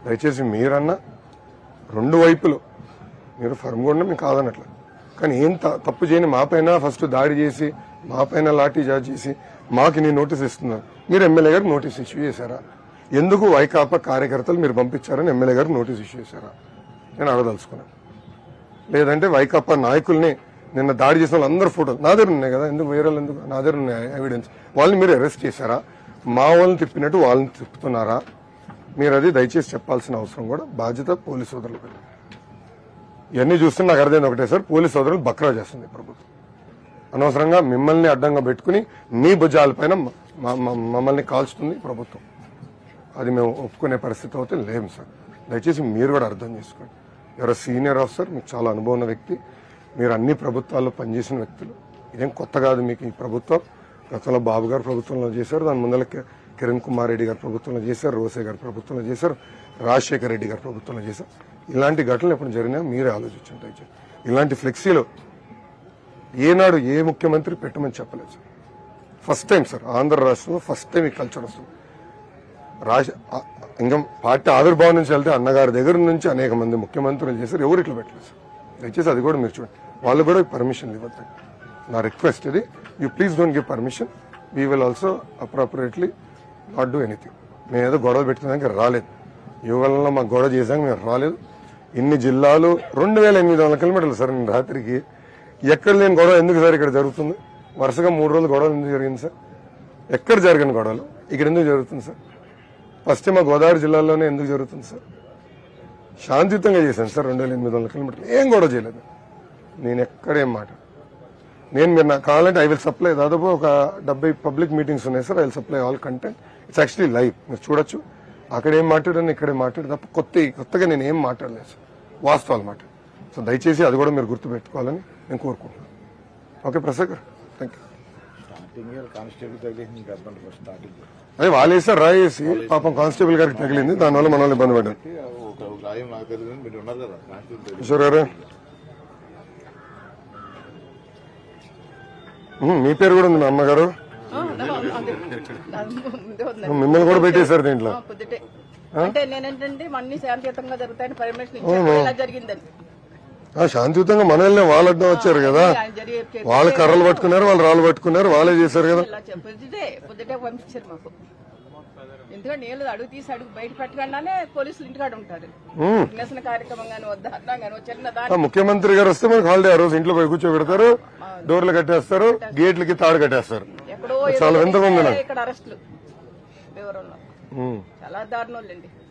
దయచేసి మీరన్నా రెండు వైపులు మీరు ఫర్మ్గా ఉండే మీకు కాదనట్ల కానీ ఏం త- తప్పు చేయని మా పైన ఫస్ట్ దాడి చేసి మా పైన లాఠీ చార్జ్ చేసి మాకు నీ నోటీస్ ఇస్తున్నారు మీరు ఎమ్మెల్యే గారికి నోటీస్ ఇష్యూ చేశారా ఎందుకు వైకాపా కార్యకర్తలు మీరు పంపించారని ఎమ్మెల్యే గారికి నోటీస్ ఇష్యూ చేశారా నేను అడగదలుచుకున్నాను లేదంటే వైకాపా నాయకుల్ని నిన్న దాడి చేసిన వాళ్ళందరూ ఫోటోలు నా దగ్గర ఉన్నాయి కదా ఎందుకు వేరే వాళ్ళు ఎందుకు నా దగ్గర ఉన్నాయి ఎవిడెన్స్ వాళ్ళని మీరు అరెస్ట్ చేశారా మా వాళ్ళని తిప్పినట్టు వాళ్ళని తిప్పుతున్నారా మీరు అది దయచేసి చెప్పాల్సిన అవసరం కూడా బాధ్యత పోలీస్ సోదరులకు ఇవన్నీ చూస్తే నాకు అర్థమైంది ఒకటే సార్ పోలీస్ సోదరులు బక్రా చేస్తుంది ప్రభుత్వం అనవసరంగా మిమ్మల్ని అడ్డంగా పెట్టుకుని మీ భుజాలపైన మ- మ- మ- మమ్మల్ని కాల్చుతుంది ప్రభుత్వం అది మేము ఒప్పుకునే పరిస్థితి అయితే లేము సార్ దయచేసి మీరు కూడా అర్థం చేసుకోండి ఎవరో సీనియర్ ఆఫీసర్ మీకు చాలా అనుభవం ఉన్న వ్యక్తి మీరు అన్ని ప్రభుత్వాల్లో పనిచేసిన వ్యక్తులు ఇదేం కొత్త కాదు మీకు ఈ ప్రభుత్వం గతంలో బాబు గారు ప్రభుత్వంలో చేశారు దాని ముందర కి- కిరణ్ కుమార్ రెడ్డి గారు ప్రభుత్వంలో చేశారు రోసే గారు ప్రభుత్వంలో చేశారు రాజశేఖర్ రెడ్డి గారు ప్రభుత్వంలో చేశారు ఇలాంటి ఘటనలు ఎప్పుడు జరిగినా మీరే ఆలోచించండి దయచేసి ఇలాంటి ఫ్లెక్సీలో ఏనాడు ఏ ముఖ్యమంత్రి పెట్టమని చెప్పలేదు sir first time sir Andhra రాష్ట్రంలో ఫస్ట్ టైం ఈ కల్చర్ వస్తుంది రాజ ఆ- ఇంకా పార్టీ ఆవిర్భావం నుంచి వెళ్తే అన్నగారి దగ్గర నుంచి అనేక మంది ముఖ్యమంత్రులు చేశారు ఎవరు ఇట్లా పెట్టలేదు సార్ దయచేసి అది కూడా మీరు చూడండి వాళ్ళు కూడా పర్మిషన్ ఇవ్వద్దు నా రిక్వెస్ట్ ఇది you please don't give permission we will also appropriately not do anything మేము ఏదో గొడవ పెట్టడానికి రాలేదు యువగలంలో మాకు గొడవ చేసాక మేము రాలేదు ఇన్ని జిల్లాలు రెండు వేల ఎనిమిది వందల కిలోమీటర్లు సార్ నేను రాత్రికి ఎక్కడ లేని గొడవ ఎందుకు సార్ ఇక్కడ జరుగుతుంది వరుసగా మూడు రోజులు గొడవలు ఎందుకు జరిగింది సార్ ఎక్కడ జరిగిన గొడవలు ఇక్కడ ఎందుకు జరుగుతుంది సార్ పశ్చిమ గోదావరి జిల్లాలోనే ఎందుకు జరుగుతుంది సార్ శాంతియుతంగా చేశాను సార్ రెండు వేల ఎనిమిది వందల కిలోమీటర్లు ఏం గొడవ చేయలేదు నేను ఎక్కడేం మాట నేను మీరు నాకు కావాలంటే ఐ విల్ సప్లై దాదాపు ఒక డెబ్బై పబ్లిక్ మీటింగ్స్ ఉన్నాయి sir I will supply all content it's actually live మీరు చూడొచ్చు అక్కడ ఏం మాట్లాడాను ఇక్కడే మాట్లాడు తప్ప కొత్త కొత్తగా నేను ఏం మాట్లాడలేదు సార్ వాస్తవాలు మాట సో దయచేసి అది కూడా మీరు గుర్తుపెట్టుకోవాలని నేను కోరుకుంటున్నాను ఓకే ప్రసాద్ గారు thank you starting year constable తగిలింది ఇంకా అర్థం ఫస్ట్ స్టార్టింగ్ అదే వాళ్ళేసారు రాయేసి పాపం కానిస్టేబుల్ గారికి తగిలింది దానివల్ల మనల్ని ఇబ్బంది పడ్డారు ఒక ఒక గాయం నాకు తెలియదు కానీ మీరు ఉన్నారు కదా కానిస్టేబుల్ తగిలింది కిషోర్ గారు ఉమ్, మీ పేరు కూడా ఉంది మా అమ్మగారు మిమ్మల్ని కూడా పెట్టేశారు దీంట్లో పొద్దుటే అంటే నేనేంటంటే అన్ని శాంతియుతంగా జరుగుతాయని పర్మిషన్ ఇచ్చాను ఇలా జరిగిందని ఆ, శాంతియుతంగా మన వెళ్ళిన వాళ్ళు అడ్డం వచ్చారు కదా ఆయన జరిగే వాళ్ళు కర్రలు పట్టుకున్నారు వాళ్ళు రాళ్ళు పట్టుకున్నారు వాళ్ళే చేశారు కదా ఇలా చెప్ప- పొద్దుటే పొద్దుటే పంపించారు మాకు ఎందుకంటే నీళ్ళు అడుగు తీసి అడుగు బయట పెట్టకుండానే పోలీసులు ఇంటికాడ ఉంటారు ఉమ్. నిరసన కార్యక్రమం గాని వద్ద అర్థం గాని చిన్న ఆ, దాని ముఖ్యమంత్రి గారు వస్తే మనకు హాలిడే ఆ రోజు ఇంట్లో పోయి కూర్చోబెడతారు డోర్లు కట్టేస్తారు గేట్లకి తాడు కట్టేస్తారు ఎక్కడో చాలా వింతగా ఉంది ఏదో నాకు. ఇక్కడ అరెస్టులు వివరంలో ఉమ్. చాలా దారుణోళ్ళండి